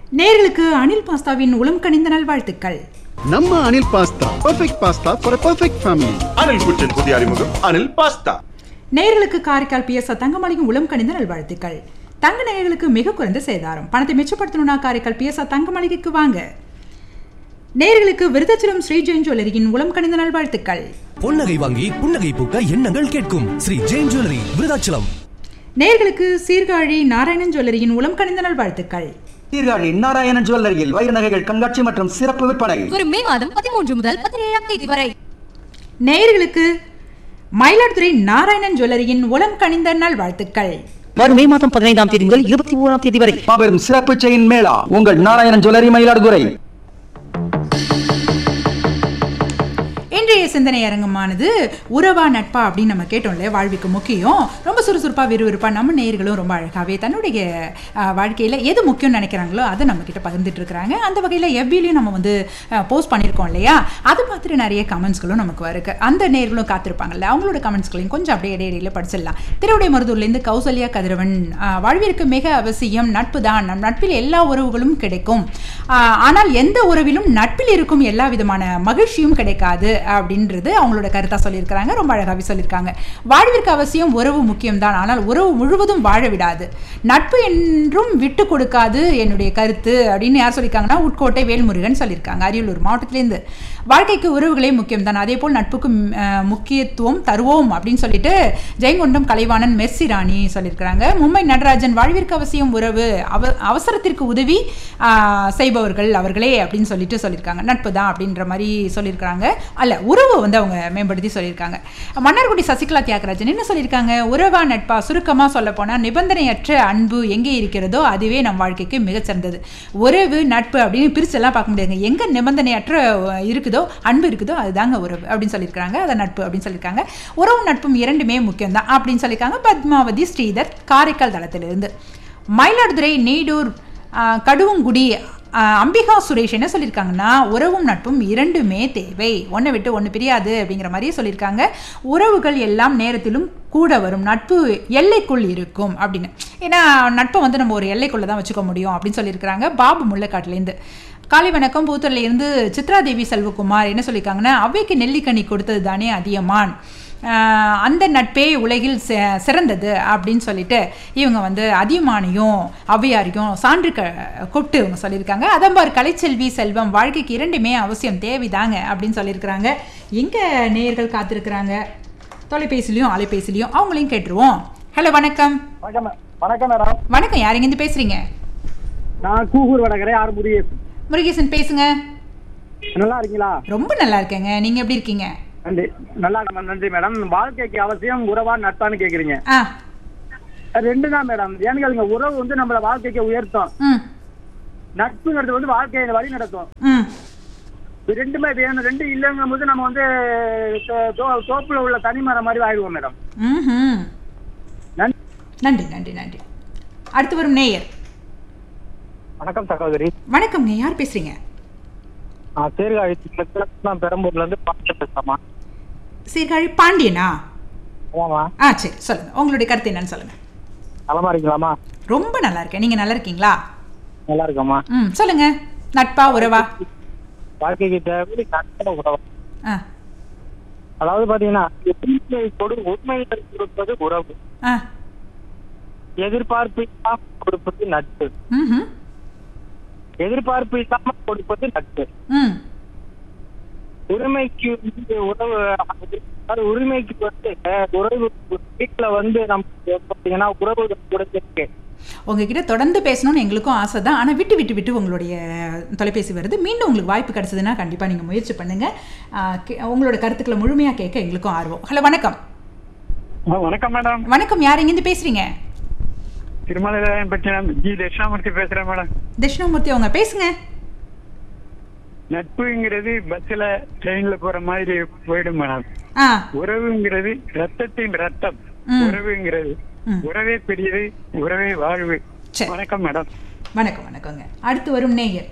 நேர்களுக்கு அனில் பாஸ்தாவின் உளம் கனிந்த நல்வாழ்த்துக்கள் நம்ம Anil pasta perfect pasta for perfect family Anil kitchen புதிய அறிமுகம் அனில் பாஸ்தா நேர்களுக்கு காரைக்கால் பிஎஸ் தங்கமளிக்கும் உளம் கனிந்த நல்வாழ்த்துக்கள் தங்க நேயர்களுக்கு மிக குறைந்த சேதாரம் பணத்தை மிச்சப்படுத்தணும்னா காரைக்கால் பிஎஸ் தங்கமளிகைக்கு வாங்க நேர்களுக்கு விருதாச்சலம் ஸ்ரீ ஜெயின் ஜுவல்லரியின் உளம் கனிந்த நல்வாழ்த்துக்கள் பொன்னகை வாங்கி புன்னகை பூக்க எண்ணங்கள் கேட்கும் ஸ்ரீ ஜெயின் ஜுவல்லரி விருதாச்சலம் நேர்களுக்கு சீர்காழி நாராயணன் ஜுவல்லரியின் உளம் கனிந்த நல்வாழ்த்துக்கள் சீர்காழி நாராயணன் ஜுவல்லரியில் வைர நகைகள் கண்காட்சி மற்றும் சிறப்பு விற்பனை வரும் மே மாதம் பதிமூன்று முதல் பதினேழாம் தேதி வரை நேயர்களுக்கு மயிலாடுதுறை நாராயணன் ஜுவல்லரியின் உளம் கனிந்த நல்வாழ்த்துக்கள் வரும் மே மாதம் பதினைந்தாம் தேதி முதல் இருபத்தி ஓராம் தேதி வரை மாபெரும் சிறப்பு செயின் மேளா உங்கள் நாராயணன் ஜுவல்லரி மயிலாடுதுறை இன்றைய சிந்தனை அரங்கமானது உறவா நட்பா அப்படின்னு நம்ம கேட்டோம் இல்லையா வாழ்வுக்கு முக்கியம் ரொம்ப சுறுசுறுப்பா விறுவிறுப்பா நம்ம நேயர்களும் ரொம்ப அழகாவே தன்னுடைய அஹ், வாழ்க்கையில எது முக்கியம்னு நினைக்கிறாங்களோ அதை நம்ம கிட்ட பகிர்ந்துட்டு இருக்கிறாங்க அந்த வகையில எவ்விலையும் நம்ம வந்து போஸ்ட் பண்ணியிருக்கோம் இல்லையா அதை பார்த்துட்டு நிறைய கமெண்ட்ஸ்களும் நமக்கு வருது அந்த நேர்களும் காத்திருப்பாங்கல்ல அவங்களோட கமெண்ட்ஸ்களையும் கொஞ்சம் அப்படியே இடையிடையில படிச்சிடலாம் திருவிடை மருதூர்லேருந்து கௌசல்யா கதிரவன் அஹ், வாழ்விற்கு மிக அவசியம் நட்பு தான் நம் நட்பில் எல்லா உறவுகளும் கிடைக்கும் அஹ், ஆனால் எந்த உறவிலும் நட்பில் இருக்கும் எல்லா விதமான மகிழ்ச்சியும் கிடைக்காது அப்படின்றது அவங்களோட கருத்தா சொல்லியிருக்கிறாங்க ரொம்ப அழகாவே சொல்லியிருக்காங்க வாழ்விற்கு அவசியம் உறவு முக்கியம்தான் ஆனால் உறவு முழுவதும் வாழ விடாது நட்பு என்றும் விட்டு கொடுக்காது என்னுடைய கருத்து அப்படின்னு யார் சொல்லியிருக்காங்கன்னா உட்கோட்டை வேல்முருகன் சொல்லியிருக்காங்க அரியலூர் மாவட்டத்திலேருந்து வாழ்க்கைக்கு உறவுகளே முக்கியம்தான் அதே போல் நட்புக்கு ம், அஹ், முக்கியத்துவம் தருவோம் அப்படின்னு சொல்லிட்டு ஜெயங்கொண்டம் கலைவாணன் மெர்சி ராணி சொல்லியிருக்கிறாங்க மும்பை நடராஜன் வாழ்விற்கு அவசியம் உறவு அவ அவசரத்திற்கு உதவி ஆஹ், செய்பவர்கள் அவர்களே அப்படின்னு சொல்லிட்டு சொல்லியிருக்காங்க நட்பு தான் அப்படின்ற மாதிரி சொல்லியிருக்காங்க அல்ல உறவு வந்து அவங்க மேம்படுத்தி சொல்லியிருக்காங்க மன்னார்குடி சசிகலா தியாகராஜன் என்ன சொல்லியிருக்காங்க உறவா நட்பா சுருக்கமாக சொல்ல போனால் நிபந்தனையற்ற அன்பு எங்கே இருக்கிறதோ அதுவே நம் வாழ்க்கைக்கு மிகச்சிறந்தது உறவு நட்பு அப்படின்னு பிரிச்செல்லாம் பார்க்க முடியாதுங்க எங்கே நிபந்தனையற்ற அஹ், இருக்குதோ அன்பு இருக்குதோ அதுதாங்க உறவு அப்படின்னு சொல்லியிருக்காங்க அதை நட்பு அப்படின்னு சொல்லியிருக்காங்க உறவு நட்பும் இரண்டுமே முக்கியம்தான் அப்படின்னு சொல்லியிருக்காங்க பத்மாவதி ஸ்ரீதர் காரைக்கால் தளத்திலிருந்து மயிலாடுதுறை நீடூர் ஆஹ், கடுவங்குடி ஆஹ், அம்பிகா சுரேஷ் என்ன சொல்லியிருக்காங்கன்னா உறவும் நட்பும் இரண்டுமே தேவை ஒன்றை விட்டு ஒன்று பிரியாது அப்படிங்கிற மாதிரி சொல்லியிருக்காங்க உறவுகள் எல்லாம் நேரத்திலும் கூட வரும் நட்பு எல்லைக்குள் இருக்கும் அப்படின்னு ஏன்னா நட்பை வந்து நம்ம ஒரு எல்லைக்குள்ளே தான் வச்சுக்க முடியும் அப்படின்னு சொல்லியிருக்கிறாங்க பாபு முல்லைக்காட்டிலேருந்து காலை வணக்கம் பூத்தூர்ல இருந்து சித்ராதேவி செல்வகுமார் என்ன சொல்லியிருக்காங்கன்னா அவைக்கு நெல்லிக்கனி கொடுத்தது தானே அதியமான் ஆஹ் அந்த நட்பே உலகில் சி- சிறந்தது அப்படின்னு சொல்லிட்டு இவங்க வந்து அதியமானையும் ஔவையாரையும் சான்று க கூப்பிட்டு இவங்க சொல்லியிருக்காங்க அதம்பார் கலைச்செல்வி செல்வம் வாழ்க்கைக்கு இரண்டுமே அவசியம் தேவைதாங்க அப்படின்னு சொல்லியிருக்கிறாங்க எங்கே நேயர்கள் காத்திருக்கிறாங்க தொலைபேசிலையும் அலைபேசிலையும் அவங்களையும் கேட்டுருவோம் ஹலோ வணக்கம் வணக்கம் வணக்கம் மேடம் வணக்கம் யார் எங்கேருந்து பேசுறீங்க நான் கூகூர் வடகரை ஆறு முருகேசன் முருகேசன் பேசுங்க நல்லா இருக்கீங்களா ரொம்ப நல்லா இருக்கேங்க நீங்க எப்படி இருக்கீங்க நன்றி நல்லா இருக்கேன் நன்றி மேடம் வாழ்க்கைக்கு அவசியம் உறவா நட்பான்னு கேக்குறீங்க ஆ ரெண்டு தான் மேடம் ஏன்னு கேளுங்க உறவு வந்து நம்மள வாழ்க்கைக்கு உயர்த்தும் ம் நட்புங்கிறது வந்து வாழ்க்கையை வழி நடத்தும் ம் இது ரெண்டுமே வேணும் ரெண்டு இல்லைங்கும் போது நம்ம வந்து தோ- தோ- தோப்புல உள்ள தனிமரம் மாதிரி ஆயிடுவோம் மேடம் ம்ஹும். நன்றி நன்றி நன்றி நன்றி அடுத்து வரும் நேயர் வணக்கம் சகோதரி வணக்கம்ங்க யார் பேசுறீங்க நான் சீர்காழி நான் பெரம்பூர்ல இருந்து பாட்டு பேசுறேம்மா சீர்காழி பாண்டியனா ஆமாம்மா ஆ சரி சொல்லுங்க உங்களுடைய கருத்து என்னன்னு சொல்லுங்க நலமா இருக்கீங்களாம்மா ரொம்ப நல்லா இருக்கேன் நீங்க நல்லா இருக்கீங்களா நல்லா இருக்கம்மா ம் சொல்லுங்க நட்பா உறவா வாழ்க்கைக்கு தேவை நட்போட உறவு ஆ அதாவது பாத்தீங்கன்னா உண்மையை கொடு உண்மையை கொடுப்பது உறவு ஆ எதிர்பார்ப்பு இல்லாம கொடுப்பது நட்பு ம் எதிர்பார்ப்பு இல்லாம கொடுப்பது நட்பு ம் உரிமைக்கு வந்து உறவு அதாவது உரிமைக்கு வந்து உறவு வீட்டுல வந்து நம்ம பாத்தீங்கன்னா உறவு கொடுத்திருக்கு உங்ககிட்ட தொடர்ந்து பேசணும்னு எங்களுக்கும் ஆசை தான் ஆனால் விட்டு விட்டு விட்டு உங்களுடைய தொலைபேசி வருது மீண்டும் உங்களுக்கு வாய்ப்பு கிடைச்சதுன்னா கண்டிப்பாக நீங்கள் முயற்சி பண்ணுங்கள் உங்களோட கருத்துக்களை முழுமையாக கேட்க எங்களுக்கும் ஆர்வம் ஹலோ வணக்கம் வணக்கம் மேடம் வணக்கம் யார் எங்கேருந்து பேசுறீங்க திருமலைராயன் பட்டினம் ஜி தட்சிணாமூர்த்தி பேசுறேன் மேடம் தட்சிணாமூர்த்தி அவங்க பேசுங்க நட்புங்கிறது பஸ்ல ட்ரெயின்ல போற மாதிரி போயிடும் மேடம் ஆ உறவுங்கிறது ரத்தத்தின் ரத்தம் ம். உறவுங்கிறது ம். உறவே பெரியது உறவே வாழ்வு சரி. வணக்கம் மேடம் வணக்கம் வணக்கங்க அடுத்து வரும் நேயர்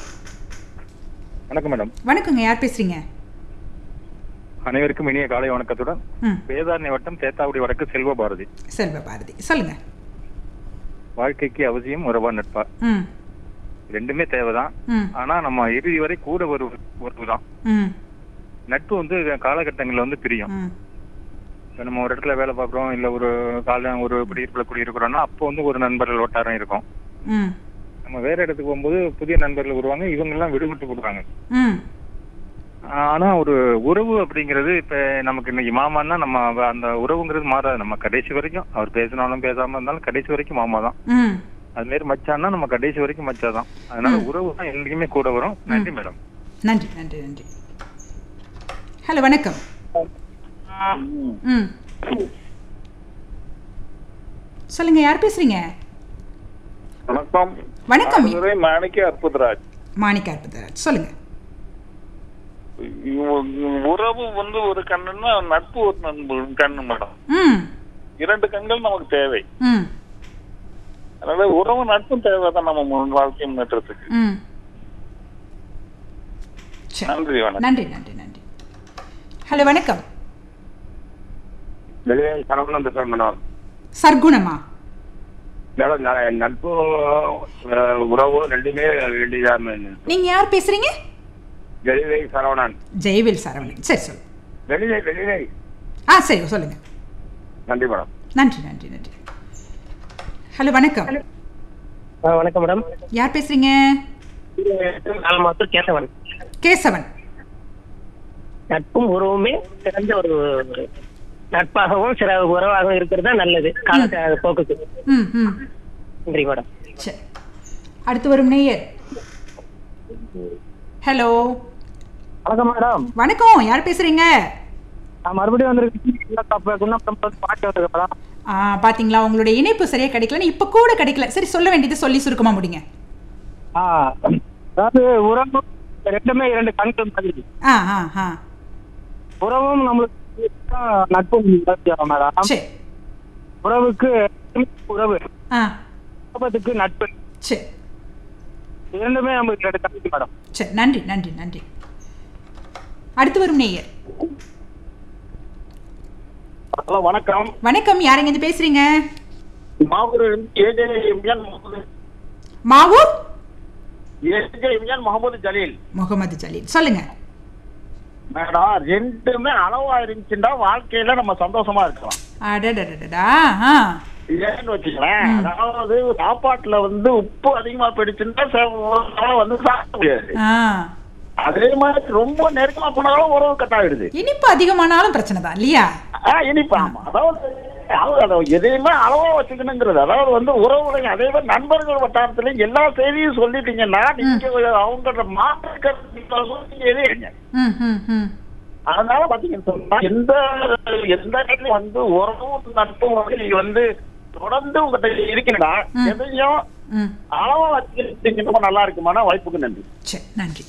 வணக்கம் மேடம் வணக்கங்க யார் பேசுறீங்க அனைவருக்கும் இனிய காலை வணக்கத்துடன் ம் வேதாரண்ய வட்டம் சேத்தாக்குடி வடக்கு செல்வ பாரதி செல்வ பாரதி சொல்லுங்க வாழ்க்கைக்கு அவசியம் உறவா நட்பா ம் ரெண்டுமே தேவைதான் ம் ஆனா நம்ம இறுதி வரை கூட ஒரு உறவு தான் ம் நட்பு வந்து காலகட்டங்கள்ல வந்து பிரியும் ம் இப்ப நம்ம ஒரு இடத்துல வேலை பார்க்குறோம் இல்ல ஒரு கால ஒரு குடியிருப்புல குடியிருக்கிறோம்னா அப்போ வந்து ஒரு நண்பர்கள் வட்டாரம் இருக்கும் ம் நம்ம வேற இடத்துக்கு போகும்போது புதிய நண்பர்கள் வருவாங்க இவங்க எல்லாம் விடுபட்டு போடுவாங்க ம் ஆனா ஒரு உறவு அப்படிங்கிறது இப்ப நமக்கு இன்னைக்கு மாமான்னா நம்ம அவ- அந்த உறவுங்கிறது மாறாது நம்ம கடைசி வரைக்கும் அவர் பேசினாலும் பேசாம இருந்தாலும் கடைசி வரைக்கும் மாமா தான் ம் அது மாரி மச்சான்னா நம்ம கடைசி வரைக்கும் மச்சாதான் அதனால உறவு தான் என்னைக்குமே கூட வரும் நன்றி மேடம் நன்றி நன்றி நன்றி ஹலோ வணக்கம் ம் சொல்லுங்க யார் பேசுறீங்க வணக்கம் வணக்கம் மாணிக்க அற்புதராஜ் மாணிக்கா அற்புதராஜ் சொல்லுங்க உறவு வந்து ஒரு கண்ணுன்னா நட்பு ஒரு நண்பு கண்ணு மேடம் ம் இரண்டு கண்கள் நமக்கு தேவை ம் அதனால உறவு நட்பும் தேவைதான் நம்ம முன் வாழ்க்கை முன்னேற்றத்துக்கு ம் சரி நன்றி வணக்கம் நன்றி நன்றி நன்றி ஹலோ வணக்கம் வெளியே சரவணன் பேசுறேன் மேடம் சர்க்குணமா மேடம் நான் நட்பு அஹ், உறவு ரெண்டுமே வேண்டியதான் நீங்க யார் பேசுறீங்க வெளியை சரவணன் ஜெயவேல் சரவணன் சரி சொல்லு வெளியே வெளியே ஆ சரி சொல்லுங்க நன்றி மேடம் நன்றி நன்றி நன்றி ஹலோ வணக்கம் வணக்கம் மேடம் யார் பேசுறீங்க நாலு மாதம் கேட்டவன் கேசவன் நட்பும் உறவுமே சிறந்த ஒரு நட்பாகவும் சிற உறவாகவும் இருக்கிறது தான் நல்லது கால போக்குக்கு ம் ம் நன்றி மேடம் சரி அடுத்து வரும் நேயர் ஹலோ வணக்கம் மேடம் வணக்கம் யார் பேசுறீங்க நான் மறுபடியும் வந்திருக்கேன் பாட்டு வந்திருக்கேன் மேடம் ஆ பாத்தீங்களா உங்களுடைய இணைப்பு சரியா கிடைக்கலன்னு இப்ப கூட கிடைக்கல சரி சொல்ல வேண்டியது சொல்லி சுருக்கமா முடிங்க ஆ அதாவது உறவு ரெண்டுமே இரண்டு கண்கள் மாதிரி ஆ ஆ ஆ உறவும் நம்மளுக்கு நட்பும் அவசியம் மேடம் சரி உறவுக்கு உறவு ஆ குடும்பத்துக்கு நட்பு சரி இரண்டுமே நமக்கு ரெண்டு கண்கள் மேடம் சரி நன்றி நன்றி நன்றி அடுத்து வரும் நேயர் ஹலோ வணக்கம் வணக்கம் யாருங்க இது பேசுறீங்க மாவூர் ஏஜே இம்யான் முகமது மாவூர் ஏஜே இம்யான் முகமது ஜலீல் முகமது ஜலீல் சொல்லுங்க மேடம் ரெண்டுமே அளவா இருந்துச்சுன்னா வாழ்க்கையில நம்ம சந்தோஷமா இருக்கலாம் அடடடடா ஆ ஏன்னு வச்சுக்கலாம் அதாவது சாப்பாட்டுல வந்து உப்பு அதிகமா போயிடுச்சுன்னா ச- ஒரு நாள் வந்து சாப்பிட முடியாது ஆ அதே மாதிரி ரொம்ப நெருக்கமா போனாலும் உறவு கட்டாயிடுது இனிப்பு அதிகமானாலும் பிரச்சனை தான் இல்லையா ஆ இனிப்பு ஆமா அதாவது அதாவது அதை எதையுமே அளவா வச்சுக்கணுங்கிறது அதாவது வந்து உறவுகளை அதே மாதிரி நண்பர்கள் வட்டாரத்துல எல்லா செய்தியும் சொல்லிட்டீங்கன்னா நீங்க அவங்களோட மாற்று கருத்து நீங்க எழுதுறீங்க ம் ம் ம் அதனால பாத்தீங்கன்னு சொன்னா எந்த எந்த இடத்துல வந்து உறவும் நட்பும் வந்து நீங்க வந்து தொடர்ந்து உங்ககிட்ட இருக்கீங்கன்னா ம். எதையும் ம் அளவா வச்சுக்கிட்டீங்கன்னா நல்லா இருக்குமான வாய்ப்புக்கு நன்றி சரி நன்றி